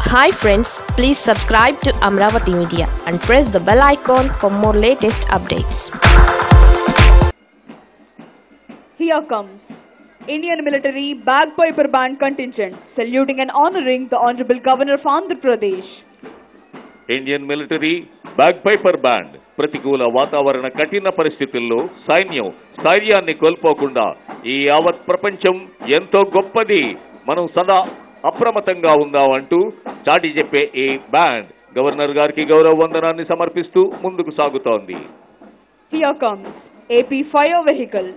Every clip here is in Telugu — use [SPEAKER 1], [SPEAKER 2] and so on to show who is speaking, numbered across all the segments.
[SPEAKER 1] Hi friends please subscribe to Amaravati media and press the bell icon for more latest updates
[SPEAKER 2] Here comes Indian military bagpiper band contingent saluting and honoring the Honorable Governor of Andhra Pradesh.
[SPEAKER 3] Indian military bag piper band ప్రతికూల వాతావరణ కఠిన పరిస్థితుల్లో సైన్యం స్థైర్యాన్ని కోల్పోకుండా ఈ యావత్ ప్రపంచం ఎంతో గొప్పది మనం సదా అప్రమత్తంగా ఉందామంటూ చాటి చెప్పే ఈ బ్యాండ్ గవర్నర్ గారికి గౌరవ వందనాన్ని సమర్పిస్తూ ముందుకు సాగుతోంది
[SPEAKER 2] Here comes AP fire vehicle.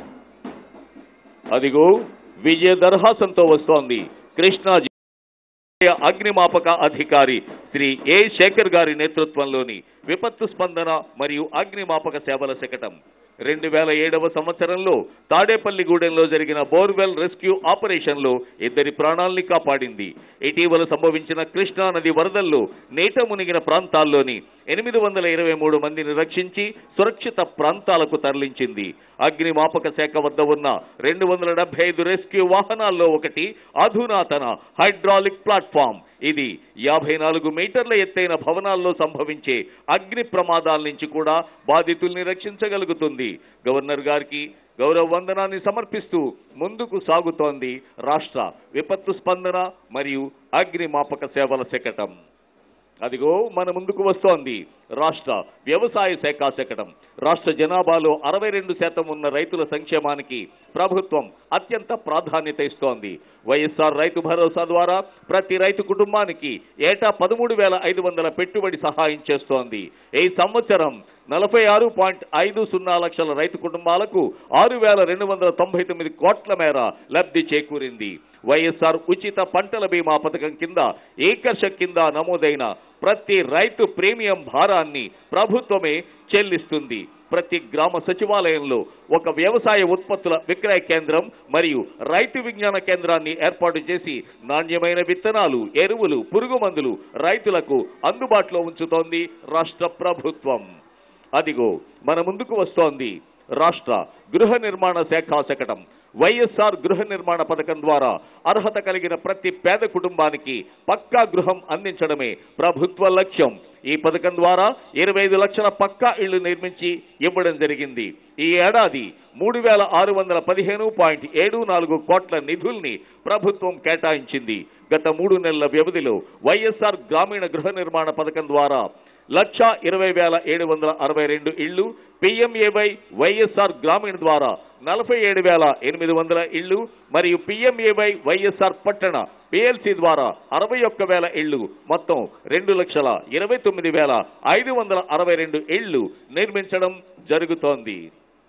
[SPEAKER 3] అదిగో విజయ దర్హాసంతో వస్తోంది కృష్ణా జిల్లా అగ్నిమాపక అధికారి శ్రీ ఏ శేఖర్ గారి నేతృత్వంలోని విపత్తు స్పందన మరియు అగ్నిమాపక సేవల శకటం రెండు వేల ఏడవ సంవత్సరంలో తాడేపల్లిగూడెంలో జరిగిన బోర్వెల్ రెస్క్యూ ఆపరేషన్ లో ఇద్దరి ప్రాణాల్ని కాపాడింది ఇటీవల సంభవించిన కృష్ణా నది వరదల్లో నీట మునిగిన ప్రాంతాల్లోని ఎనిమిది వందల ఇరవై మూడు మందిని రక్షించి సురక్షిత ప్రాంతాలకు తరలించింది అగ్నిమాపక శాఖ వద్ద ఉన్న రెండు వందల డెబ్బై ఐదు రెస్క్యూ వాహనాల్లో ఒకటి అధునాతన హైడ్రాలిక్ ప్లాట్ఫామ్ ఇది యాభై నాలుగు మీటర్ల ఎత్తైన భవనాల్లో సంభవించే అగ్ని ప్రమాదాల నుంచి కూడా బాధితుల్ని రక్షించగలుగుతుంది గవర్నర్ గారికి గౌరవ వందనాన్ని సమర్పిస్తూ ముందుకు సాగుతోంది రాష్ట్ర విపత్తు స్పందన మరియు అగ్నిమాపక సేవల శకటం అదిగో మన ముందుకు వస్తోంది రాష్ట్ర వ్యవసాయ శాఖ శకటం రాష్ట్ర జనాభాలో అరవై రెండు శాతం ఉన్న రైతుల సంక్షేమానికి ప్రభుత్వం అత్యంత ప్రాధాన్యత ఇస్తోంది వైఎస్ఆర్ రైతు భరోసా ద్వారా ప్రతి రైతు కుటుంబానికి ఏటా పదమూడు వేల ఐదు వందల పెట్టుబడి సహాయం చేస్తోంది ఈ సంవత్సరం నలభై ఆరు పాయింట్ ఐదు సున్నా లక్షల రైతు కుటుంబాలకు ఆరు వేల రెండు వందల తొంభై తొమ్మిది కోట్ల మేర లబ్ధి చేకూరింది వైఎస్ఆర్ ఉచిత పంటల బీమా పథకం కింద ఏకర్ష కింద నమోదైన ప్రతి రైతు ప్రీమియం భారాన్ని ప్రభుత్వమే చెల్లిస్తుంది ప్రతి గ్రామ సచివాలయంలో ఒక వ్యవసాయ ఉత్పత్తుల విక్రయ కేంద్రం మరియు రైతు విజ్ఞాన కేంద్రాన్ని ఏర్పాటు చేసి నాణ్యమైన విత్తనాలు ఎరువులు పురుగు మందులు రైతులకు అందుబాటులో ఉంచుతోంది రాష్ట్ర ప్రభుత్వం అదిగో మన ముందుకు వస్తోంది రాష్ట్ర గృహ నిర్మాణ శాఖ శకటం వైఎస్ఆర్ గృహ నిర్మాణ పథకం ద్వారా అర్హత కలిగిన ప్రతి పేద కుటుంబానికి పక్కా గృహం అందించడమే ప్రభుత్వ లక్ష్యం ఈ పథకం ద్వారా ఇరవై ఐదు లక్షల పక్కా ఇళ్లు నిర్మించి ఇవ్వడం జరిగింది ఈ ఏడాది మూడు వేల ఆరు వందల పదిహేను పాయింట్ ఏడు నాలుగు కోట్ల నిధుల్ని ప్రభుత్వం కేటాయించింది గత మూడు నెలల వ్యవధిలో వైఎస్ఆర్ గ్రామీణ గృహ నిర్మాణ పథకం ద్వారా లక్ష ఇరవై వేల ఏడు వందల అరవై రెండు ఇళ్లు పిఎంఏవై వైఎస్ఆర్ గ్రామీణ ద్వారా నలభై ఏడు వేల ఎనిమిది వందల ఇళ్లు మరియు పిఎంఏవై వైఎస్ఆర్ పట్టణ పిఎల్సి ద్వారా అరవై ఒక్క వేల ఇళ్లు మొత్తం రెండు లక్షల ఇరవై తొమ్మిది వేల ఐదు వందల అరవై రెండు ఇళ్లు నిర్మించడం జరుగుతోంది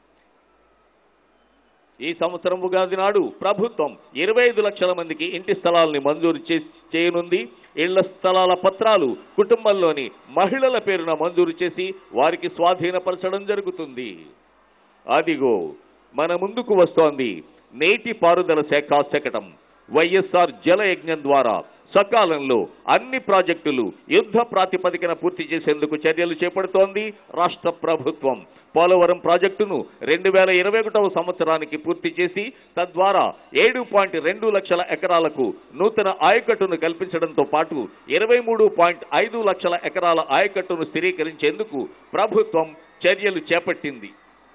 [SPEAKER 3] ఈ సంవత్సరం ఉగాది నాడు ప్రభుత్వం ఇరవై ఐదు లక్షల మందికి ఇంటి స్థలాల్ని మంజూరు చేసి చేయనుంది ఇళ్ల స్థలాల పత్రాలు కుటుంబంలోని మహిళల పేరున మంజూరు చేసి వారికి స్వాధీనపరచడం జరుగుతుంది అదిగో మన ముందుకు వస్తోంది నేటి పారుదల శాఖ శకటం వైఎస్ఆర్ జల యజ్ఞం ద్వారా సకాలంలో అన్ని ప్రాజెక్టులు యుద్ధ ప్రాతిపదికన పూర్తి చేసేందుకు చర్యలు చేపడుతోంది రాష్ట్ర ప్రభుత్వం పోలవరం ప్రాజెక్టును రెండు వేల ఇరవై ఒకటవ సంవత్సరానికి పూర్తి చేసి తద్వారా ఏడు పాయింట్ రెండు లక్షల ఎకరాలకు నూతన ఆయకట్టును కల్పించడంతో పాటు ఇరవై మూడు పాయింట్ ఐదు లక్షల ఎకరాల ఆయకట్టును స్థిరీకరించేందుకు ప్రభుత్వం చర్యలు చేపట్టింది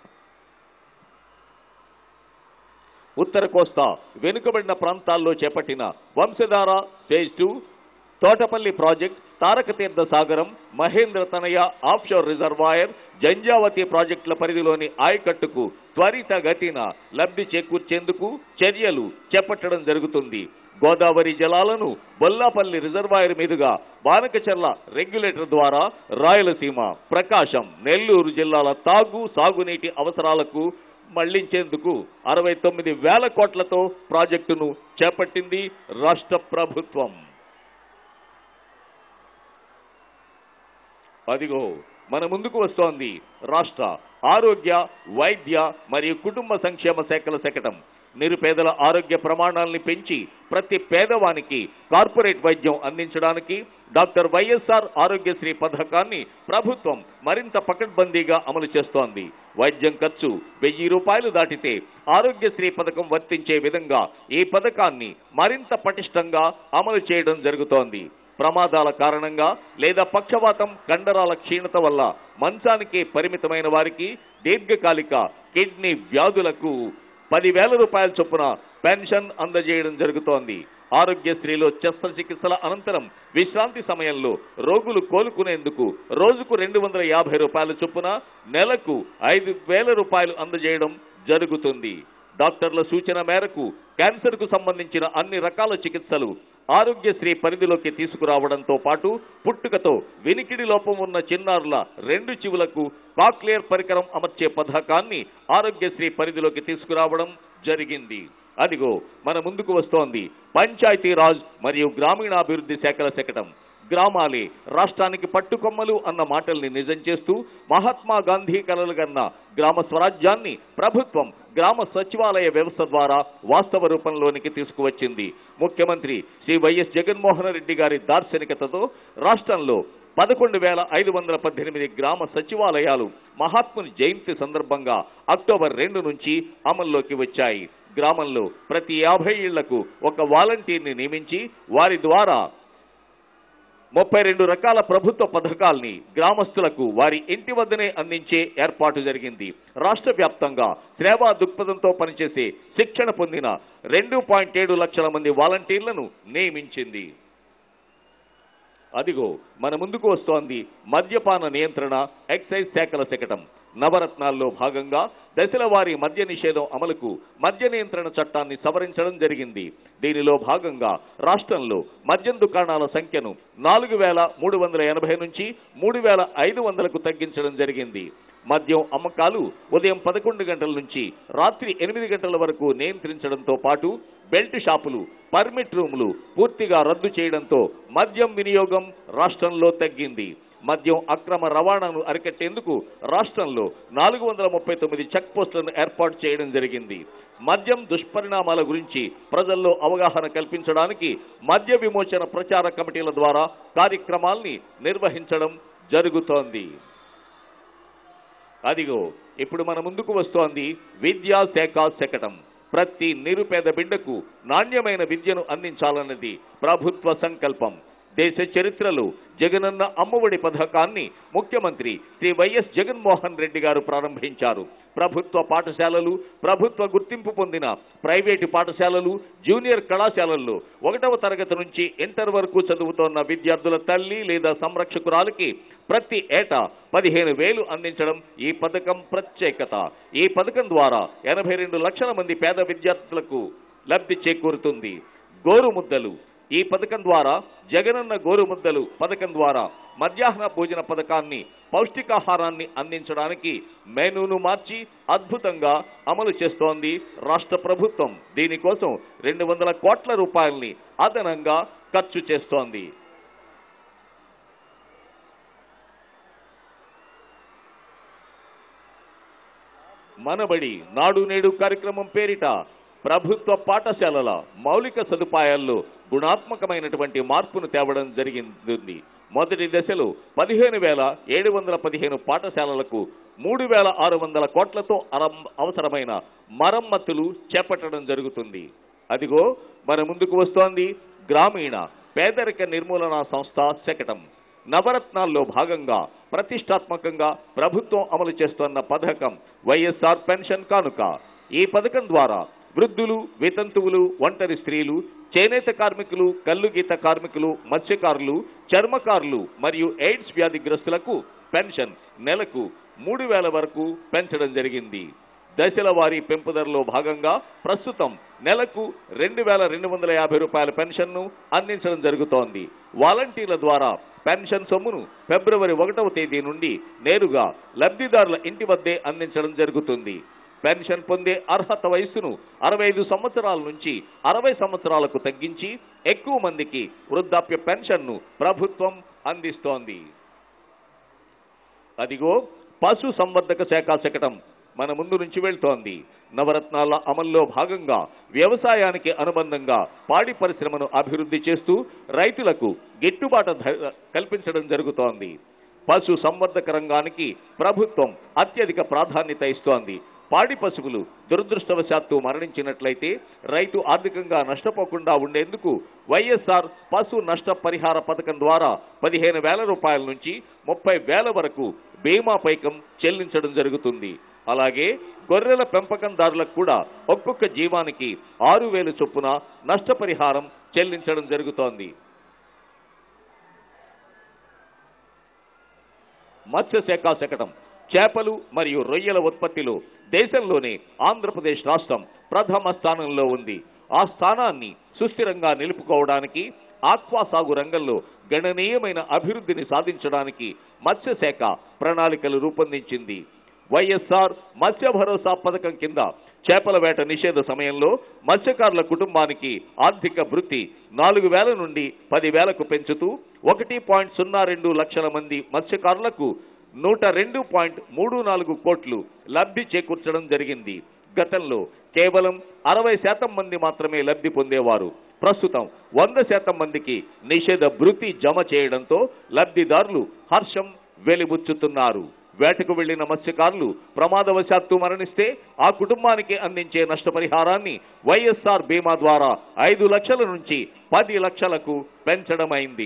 [SPEAKER 3] ఉత్తర కోస్తా వెనుకబడిన ప్రాంతాల్లో చేపట్టిన Vamsadhara stage two Thotapalli project Tarakatirtha Sagaram Mahendra తనయ ఆఫ్షోర్ రిజర్వాయర్ జంజావతి ప్రాజెక్టుల పరిధిలోని ఆయకట్టుకు త్వరిత గతిన లబ్ధి చేకూర్చేందుకు చర్యలు చేపట్టడం జరుగుతుంది గోదావరి జలాలను బొల్లాపల్లి రిజర్వాయర్ మీదుగా బానకచర్ల రెగ్యులేటర్ ద్వారా రాయలసీమ ప్రకాశం నెల్లూరు జిల్లాల తాగు సాగునీటి అవసరాలకు మళ్లించేందుకు అరవై తొమ్మిది వేల కోట్లతో ప్రాజెక్టును చేపట్టింది రాష్ట్ర ప్రభుత్వం అదిగో మన ముందుకు వస్తోంది రాష్ట్ర ఆరోగ్య వైద్య మరియు కుటుంబ సంక్షేమ శాఖల శకటం నిరుపేదల ఆరోగ్య ప్రమాణాలని పెంచి ప్రతి పేదవానికి కార్పొరేట్ వైద్యం అందించడానికి డాక్టర్ వైఎస్ఆర్ ఆరోగ్యశ్రీ పథకాన్ని ప్రభుత్వం మరింత పకడ్బందీగా అమలు చేస్తోంది వైద్యం ఖర్చు వెయ్యి రూపాయలు దాటితే ఆరోగ్యశ్రీ పథకం వర్తించే విధంగా ఈ పథకాన్ని మరింత పటిష్టంగా అమలు చేయడం జరుగుతోంది ప్రమాదాల కారణంగా లేదా పక్షవాతం కండరాల క్షీణత వల్ల మంచానికే పరిమితమైన వారికి దీర్ఘకాలిక కిడ్నీ వ్యాధులకు పదివేల రూపాయల చొప్పున పెన్షన్ అందజేయడం జరుగుతోంది ఆరోగ్యశ్రీలో శస్త్రచికిత్సల అనంతరం విశ్రాంతి సమయంలో రోగులు కోలుకునేందుకు రోజుకు రెండు వందల యాభై రూపాయల చొప్పున నెలకు ఐదు వేల రూపాయలు అందజేయడం జరుగుతుంది డాక్టర్ల సూచన మేరకు క్యాన్సర్ కు సంబంధించిన అన్ని రకాల చికిత్సలు ఆరోగ్యశ్రీ పరిధిలోకి తీసుకురావడంతో పాటు పుట్టుకతో వినికిడి లోపం ఉన్న చిన్నారుల రెండు చెవులకు కాక్లియర్ పరికరం అమర్చే పథకాన్ని ఆరోగ్యశ్రీ పరిధిలోకి తీసుకురావడం జరిగింది అదిగో మన ముందుకు వస్తోంది పంచాయతీరాజ్ మరియు గ్రామీణాభివృద్ధి శాఖల శకటం గ్రామాలే రాష్ట్రానికి పట్టుకొమ్మలు అన్న మాటల్ని నిజం చేస్తూ మహాత్మా గాంధీ కలలు కన్న గ్రామ స్వరాజ్యాన్ని ప్రభుత్వం గ్రామ సచివాలయ వ్యవస్థ ద్వారా వాస్తవ రూపంలోనికి తీసుకువచ్చింది ముఖ్యమంత్రి శ్రీ వైఎస్ జగన్మోహన్ రెడ్డి గారి దార్శనికతతో రాష్ట్రంలో పదకొండు వేల ఐదు వందల పద్దెనిమిది గ్రామ సచివాలయాలు మహాత్ముని జయంతి సందర్భంగా అక్టోబర్ రెండు నుంచి అమల్లోకి వచ్చాయి గ్రామంలో ప్రతి యాభై ఇళ్లకు ఒక వాలంటీర్ని నియమించి వారి ద్వారా ముప్పై రెండు రకాల ప్రభుత్వ పథకాల్ని గ్రామస్తులకు వారి ఇంటి వద్దనే అందించే ఏర్పాటు జరిగింది రాష్ట్ర వ్యాప్తంగా సేవా దృక్పథంతో పనిచేసే శిక్షణ పొందిన రెండు పాయింట్ ఏడు లక్షల మంది వాలంటీర్లను నియమించింది అదిగో మన ముందుకు వస్తోంది మద్యపాన నియంత్రణ ఎక్సైజ్ శాఖల శకటం నవరత్నాల్లో భాగంగా దశల వారీ మద్య నిషేధం అమలుకు మద్య నియంత్రణ చట్టాన్ని సవరించడం జరిగింది దీనిలో భాగంగా రాష్ట్రంలో మద్యం దుకాణాల సంఖ్యను నాలుగు వేల మూడు వందల ఎనభై నుంచి మూడు వేల ఐదు వందలకు తగ్గించడం జరిగింది మద్యం అమ్మకాలు ఉదయం పదకొండు గంటల నుంచి రాత్రి ఎనిమిది గంటల వరకు నియంత్రించడంతో పాటు బెల్ట్ షాపులు పర్మిట్ రూములు పూర్తిగా రద్దు చేయడంతో మద్యం వినియోగం రాష్ట్రంలో తగ్గింది మద్యం అక్రమ రవాణాను అరికట్టేందుకు రాష్ట్రంలో నాలుగు వందల ముప్పై తొమ్మిది చెక్ పోస్టులను ఏర్పాటు చేయడం జరిగింది మద్యం దుష్పరిణామాల గురించి ప్రజల్లో అవగాహన కల్పించడానికి మద్య విమోచన ప్రచార కమిటీల ద్వారా కార్యక్రమాల్ని నిర్వహించడం జరుగుతోంది అదిగో ఇప్పుడు మన ముందుకు వస్తోంది విద్యా శాఖ శకటం ప్రతి నిరుపేద బిడ్డకు నాణ్యమైన విద్యను అందించాలన్నది ప్రభుత్వ సంకల్పం దేశ చరిత్రలో జగనన్న అమ్మఒడి పథకాన్ని ముఖ్యమంత్రి శ్రీ వైఎస్ జగన్మోహన్ రెడ్డి గారు ప్రారంభించారు ప్రభుత్వ పాఠశాలలు ప్రభుత్వ గుర్తింపు పొందిన ప్రైవేటు పాఠశాలలు జూనియర్ కళాశాలల్లో ఒకటవ తరగతి నుంచి ఇంటర్ వరకు చదువుతోన్న విద్యార్థుల తల్లి లేదా సంరక్షకురాలకి ప్రతి ఏటా పదిహేను వేలు అందించడం ఈ పథకం ప్రత్యేకత ఈ పథకం ద్వారా ఎనభై రెండు లక్షల మంది పేద విద్యార్థులకు లబ్ధి చేకూరుతుంది గోరు ముద్దలు ఈ పథకం ద్వారా జగనన్న గోరు ముద్దలు పథకం ద్వారా మధ్యాహ్న భోజన పథకాన్ని పౌష్టికాహారాన్ని అందించడానికి మెనూను మార్చి అద్భుతంగా అమలు చేస్తోంది రాష్ట్ర ప్రభుత్వం దీనికోసం రెండు వందల కోట్ల రూపాయల్ని అదనంగా ఖర్చు చేస్తోంది మనబడి నాడు నేడు కార్యక్రమం పేరిట ప్రభుత్వ పాఠశాలల మౌలిక సదుపాయాల్లో గుణాత్మకమైనటువంటి మార్పును తేవడం జరిగింది మొదటి దశలో పదిహేను వేల ఏడు వందల పదిహేను పాఠశాలలకు మూడు వేల ఆరు వందల కోట్లతో అరం- అవసరమైన మరమ్మతులు చేపట్టడం జరుగుతుంది అదిగో మన ముందుకు వస్తోంది గ్రామీణ పేదరిక నిర్మూలన సంస్థ శకటం నవరత్నాల్లో భాగంగా ప్రతిష్టాత్మకంగా ప్రభుత్వం అమలు చేస్తున్న పథకం వైఎస్ఆర్ పెన్షన్ కానుక ఈ పథకం ద్వారా వృద్ధులు వితంతువులు ఒంటరి స్త్రీలు చేనేత కార్మికులు కల్లు గీత కార్మికులు మత్స్యకారులు చర్మకారులు మరియు ఎయిడ్స్ వ్యాధిగ్రస్తులకు పెన్షన్ నెలకు మూడు వేల వరకు పెంచడం జరిగింది దశల వారీ పెంపుదలలో భాగంగా ప్రస్తుతం నెలకు రెండు వేల రెండు వందల యాభై రూపాయల పెన్షన్ను అందించడం జరుగుతోంది వాలంటీర్ల ద్వారా పెన్షన్ సొమ్మును ఫిబ్రవరి ఒకటవ తేదీ నుండి నేరుగా లబ్ధిదారుల ఇంటి వద్దే అందించడం జరుగుతుంది పెన్షన్ పొందే అర్హత వయస్సును అరవై ఐదు సంవత్సరాల నుంచి అరవై సంవత్సరాలకు తగ్గించి ఎక్కువ మందికి వృద్ధాప్య పెన్షన్ను ప్రభుత్వం అందిస్తోంది అదిగో పశు సంవర్ధక శాఖ శకటం మన ముందు నుంచి వెళ్తోంది నవరత్నాల అమల్లో భాగంగా వ్యవసాయానికి అనుబంధంగా పాడి పరిశ్రమను అభివృద్ధి చేస్తూ రైతులకు గిట్టుబాటు ధర కల్పించడం జరుగుతోంది పశు సంవర్ధక రంగానికి ప్రభుత్వం అత్యధిక ప్రాధాన్యత ఇస్తోంది పాడి పశువులు దురదృష్టవశాత్తు మరణించినట్లయితే రైతు ఆర్థికంగా నష్టపోకుండా ఉండేందుకు వైఎస్ఆర్ పశు నష్ట పరిహార పథకం ద్వారా పదిహేను వేల రూపాయల నుంచి ముప్పై వేల వరకు బీమా పైకం చెల్లించడం జరుగుతుంది అలాగే గొర్రెల పెంపకందారులకు కూడా ఒక్కొక్క జీవానికి ఆరు వేలు చొప్పున నష్టపరిహారం చెల్లించడం జరుగుతోంది మత్స్యశాఖ శకటం చేపలు మరియు రొయ్యల ఉత్పత్తిలో దేశంలోనే ఆంధ్రప్రదేశ్ రాష్ట్రం ప్రథమ స్థానంలో ఉంది ఆ స్థానాన్ని సుస్థిరంగా నిలుపుకోవడానికి ఆక్వా సాగు రంగంలో గణనీయమైన అభివృద్ధిని సాధించడానికి మత్స్యశాఖ ప్రణాళికలు రూపొందించింది వైఎస్ఆర్ మత్స్య భరోసా పథకం కింద చేపల వేట నిషేధ సమయంలో మత్స్యకారుల కుటుంబానికి ఆర్థిక వృత్తి నాలుగు వేల నుండి పది వేలకు పెంచుతూ ఒకటి పాయింట్ సున్నా రెండు లక్షల మంది మత్స్యకారులకు నూట రెండు పాయింట్ మూడు నాలుగు కోట్లు లబ్ధి చేకూర్చడం జరిగింది గతంలో కేవలం అరవై శాతం మంది మాత్రమే లబ్ధి పొందేవారు ప్రస్తుతం వంద శాతం మందికి నిషేధ భృతి జమ చేయడంతో లబ్ధిదారులు హర్షం వెలిబుచ్చుతున్నారు వేటకు వెళ్లిన మత్స్యకారులు ప్రమాదవశాత్తు మరణిస్తే ఆ కుటుంబానికి అందించే నష్టపరిహారాన్ని వైఎస్ఆర్ బీమా ద్వారా ఐదు లక్షల నుంచి పది లక్షలకు పెంచడమైంది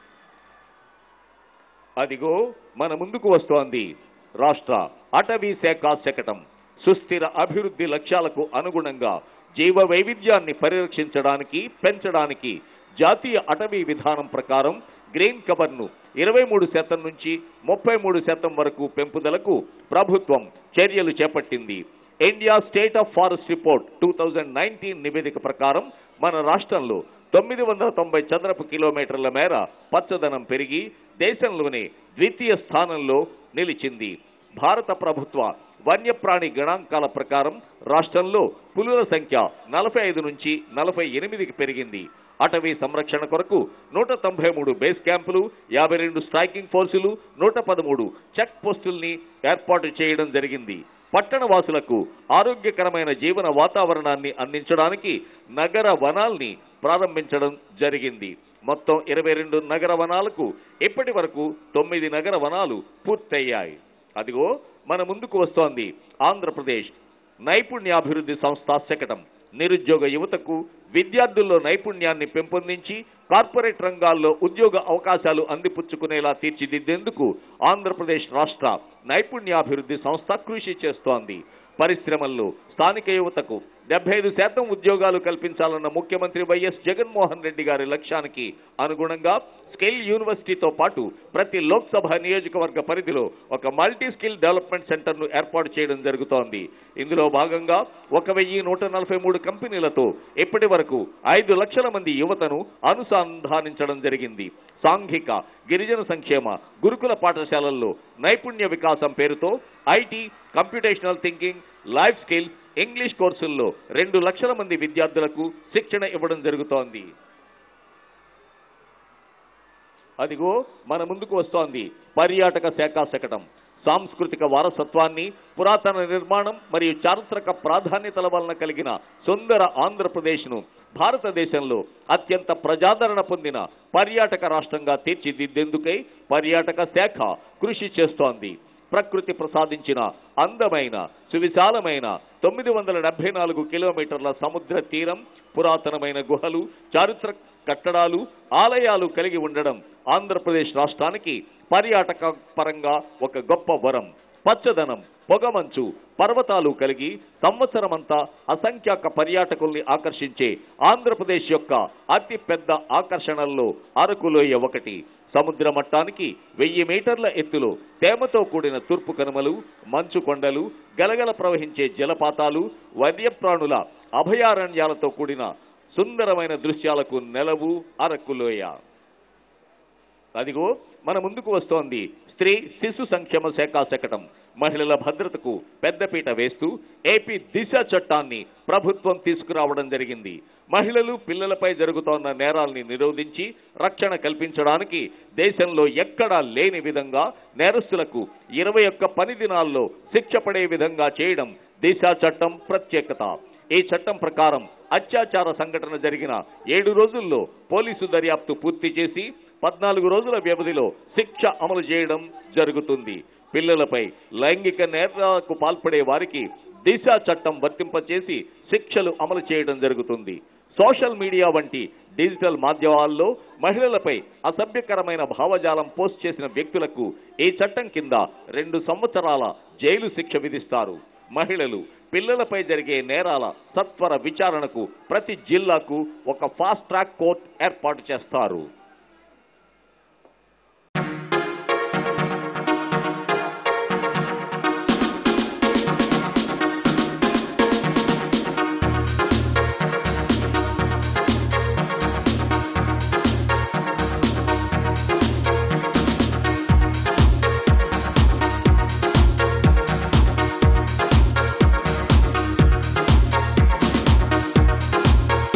[SPEAKER 3] అదిగో మన ముందుకు వస్తోంది రాష్ట్ర అటవీ శాఖ శకటం సుస్థిర అభివృద్ధి లక్ష్యాలకు అనుగుణంగా జీవ వైవిధ్యాన్ని పరిరక్షించడానికి పెంచడానికి జాతీయ అటవీ విధానం ప్రకారం గ్రీన్ కవర్ ను ఇరవై మూడు శాతం నుంచి ముప్పై మూడు శాతం వరకు పెంపుదలకు ప్రభుత్వం చర్యలు చేపట్టింది India state of forest report two thousand nineteen నివేదిక ప్రకారం మన రాష్ట్రంలో తొమ్మిది వందల తొంభై చదరపు కిలోమీటర్ల మేర పచ్చదనం పెరిగి దేశంలోనే ద్వితీయ స్థానంలో నిలిచింది భారత ప్రభుత్వ వన్యప్రాణి గణాంకాల ప్రకారం రాష్ట్రంలో పులుల సంఖ్య నలభై ఐదు నుంచి నలభై ఎనిమిదికి పెరిగింది అటవీ సంరక్షణ కొరకు నూట తొంభై మూడు బేస్ క్యాంపులు యాభై రెండు స్ట్రైకింగ్ ఫోర్సులు నూట పదమూడు చెక్ పోస్టుల్ని ఏర్పాటు చేయడం జరిగింది పట్టణ వాసులకు ఆరోగ్యకరమైన జీవన వాతావరణాన్ని అందించడానికి నగర వనాల్ని ప్రారంభించడం జరిగింది మొత్తం ఇరవై రెండు నగర వనాలకు ఇప్పటి వరకు తొమ్మిది నగర వనాలు పూర్తయ్యాయి అదిగో మన ముందుకు వస్తోంది ఆంధ్రప్రదేశ్ నైపుణ్యాభివృద్ధి సంస్థ శకటం నిరుద్యోగ యువతకు విద్యార్థుల్లో నైపుణ్యాన్ని పెంపొందించి కార్పొరేట్ రంగాల్లో ఉద్యోగ అవకాశాలు అందిపుచ్చుకునేలా తీర్చిదిద్దేందుకు ఆంధ్రప్రదేశ్ రాష్ట్ర నైపుణ్యాభివృద్ధి సంస్థ కృషి చేస్తోంది పరిశ్రమల్లో స్థానిక యువతకు డెబ్బై ఐదు శాతం ఉద్యోగాలు కల్పించాలన్న ముఖ్యమంత్రి వైఎస్ జగన్మోహన్ రెడ్డి గారి లక్ష్యానికి అనుగుణంగా స్కిల్ యూనివర్సిటీతో పాటు ప్రతి లోక్సభ నియోజకవర్గ పరిధిలో ఒక మల్టీ స్కిల్ డెవలప్మెంట్ సెంటర్ ను ఏర్పాటు చేయడం జరుగుతోంది ఇందులో భాగంగా ఒక వెయ్యి నూట నలభై మూడు కంపెనీలతో ఇప్పటి వరకు ఐదు లక్షల మంది యువతను అనుసంధానించడం జరిగింది సాంఘిక గిరిజన సంక్షేమ గురుకుల పాఠశాలల్లో నైపుణ్య వికాసం పేరుతో IT computational thinking life skill English కోర్సుల్లో రెండు లక్షల మంది విద్యార్థులకు శిక్షణ ఇవ్వడం జరుగుతోంది అదిగో మన ముందుకు వస్తోంది పర్యాటక శాఖ శకటం సాంస్కృతిక వారసత్వాన్ని పురాతన నిర్మాణం మరియు చారిత్రక ప్రాధాన్యతల వలన కలిగిన సుందర ఆంధ్రప్రదేశ్ను భారతదేశంలో అత్యంత ప్రజాదరణ పొందిన పర్యాటక రాష్ట్రంగా తీర్చిదిద్దేందుకై పర్యాటక శాఖ కృషి చేస్తోంది ప్రకృతి ప్రసాదించిన అందమైన సువిశాలమైన తొమ్మిది వందల డెబ్బై నాలుగు కిలోమీటర్ల సముద్ర తీరం పురాతనమైన గుహలు చారిత్రక కట్టడాలు ఆలయాలు కలిగి ఉండడం ఆంధ్రప్రదేశ్ రాష్ట్రానికి పర్యాటక పరంగా ఒక గొప్ప వరం పచ్చదనం పొగమంచు పర్వతాలు కలిగి సంవత్సరమంతా అసంఖ్యాక పర్యాటకుల్ని ఆకర్షించే ఆంధ్రప్రదేశ్ యొక్క అతి పెద్ద ఆకర్షణల్లో అరకులోయ ఒకటి సముద్ర మట్టానికి వెయ్యి మీటర్ల ఎత్తులో తేమతో కూడిన తూర్పు కనుమలు మంచు కొండలు గలగల ప్రవహించే జలపాతాలు వన్యప్రాణుల అభయారణ్యాలతో కూడిన సుందరమైన దృశ్యాలకు నెలవు అరకులోయ అదిగో మన ముందుకు వస్తోంది స్త్రీ శిశు సంక్షేమ శాఖ శకటం మహిళల భద్రతకు పెద్దపీట వేస్తూ ఏపీ దిశ చట్టాన్ని ప్రభుత్వం తీసుకురావడం జరిగింది మహిళలు పిల్లలపై జరుగుతోన్న నేరాల్ని నిరోధించి రక్షణ కల్పించడానికి దేశంలో ఎక్కడా లేని విధంగా నేరస్తులకు ఇరవై ఒక్క పని దినాల్లో శిక్ష పడే విధంగా చేయడం దిశ చట్టం ప్రత్యేకత ఈ చట్టం ప్రకారం అత్యాచార సంఘటన జరిగిన ఏడు రోజుల్లో పోలీసు దర్యాప్తు పూర్తి చేసి పద్నాలుగు రోజుల వ్యవధిలో శిక్ష అమలు చేయడం జరుగుతుంది పిల్లలపై లైంగిక నేరాలకు పాల్పడే వారికి దిశ చట్టం వర్తింపచేసి శిక్షలు అమలు చేయడం జరుగుతుంది సోషల్ మీడియా వంటి డిజిటల్ మాధ్యమాల్లో మహిళలపై అసభ్యకరమైన భావజాలం పోస్ట్ చేసిన వ్యక్తులకు ఈ చట్టం కింద రెండు సంవత్సరాల జైలు శిక్ష విధిస్తారు మహిళలు పిల్లలపై జరిగే నేరాల సత్వర విచారణకు ప్రతి జిల్లాకు ఒక ఫాస్ట్ ట్రాక్ కోర్ట్ ఏర్పాటు చేస్తారు